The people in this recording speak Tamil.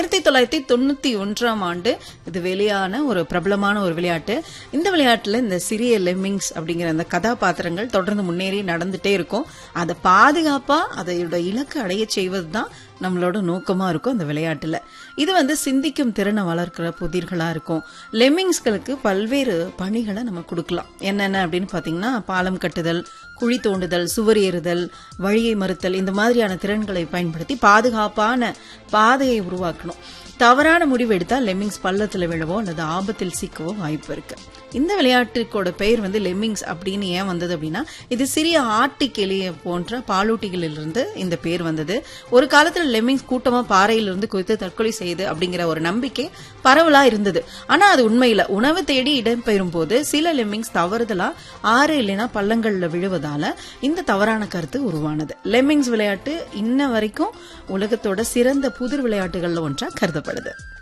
ஆயிரத்தி தொள்ளாயிரத்தி தொண்ணூத்தி ஒன்றாம் ஆண்டு இது வெளியான ஒரு பிரபலமான ஒரு விளையாட்டு இந்த விளையாட்டுல இந்த சிறிய லெம்மிங்ஸ் அப்படிங்கிற அந்த கதாபாத்திரங்கள் தொடர்ந்து முன்னேறி நடந்துட்டே இருக்கும் அதை பாதுகாப்பா அதையோட இலக்கு அடைய செய்வதுதான் நம்மளோட நோக்கமா இருக்கும் அந்த விளையாட்டுல இது வந்து சிந்திக்கும் திறனை வளர்க்கிற புதிர்களா இருக்கும் லெம்மிங்ஸ்களுக்கு பல்வேறு பணிகளை நம்ம கொடுக்கலாம் என்னென்ன அப்படின்னு பாத்தீங்கன்னா பாலம் கட்டுதல் குழி தோண்டுதல் சுவர் ஏறுதல் வழியை மறுத்தல் இந்த மாதிரியான திறன்களை பயன்படுத்தி பாதுகாப்பான பாதையை உருவாக்கணும் தவறான முடிவு எடுத்தா லெம்மிங்ஸ் பள்ளத்துல விழவோ அல்லது ஆபத்தில் சிக்கவோ வாய்ப்பு இருக்கு இந்த விளையாட்டுக்கோட பெயர் வந்து லெம்மிங்ஸ் அப்படின்னு ஏன் வந்தது அப்படின்னா இது சிறிய ஆட்டிக்கிளிய போன்ற பாலூட்டிகளிலிருந்து இந்த பேர் வந்தது ஒரு காலத்துல லெம்மிங்ஸ் கூட்டமா பாறையிலிருந்து குதித்து தற்கொலை செய்யுது அப்படிங்கிற ஒரு நம்பிக்கை பரவலா இருந்தது ஆனா அது உண்மையில உணவு தேடி இடம்பெறும் போது சில லெம்மிங்ஸ் தவறுதலா ஆறு இல்லைன்னா பள்ளங்கள்ல விழுவதால இந்த தவறான கருத்து உருவானது லெம்மிங்ஸ் விளையாட்டு இன்ன வரைக்கும் உலகத்தோட சிறந்த புதிர் விளையாட்டுகள்ல ஒன்றா கருதப்படுது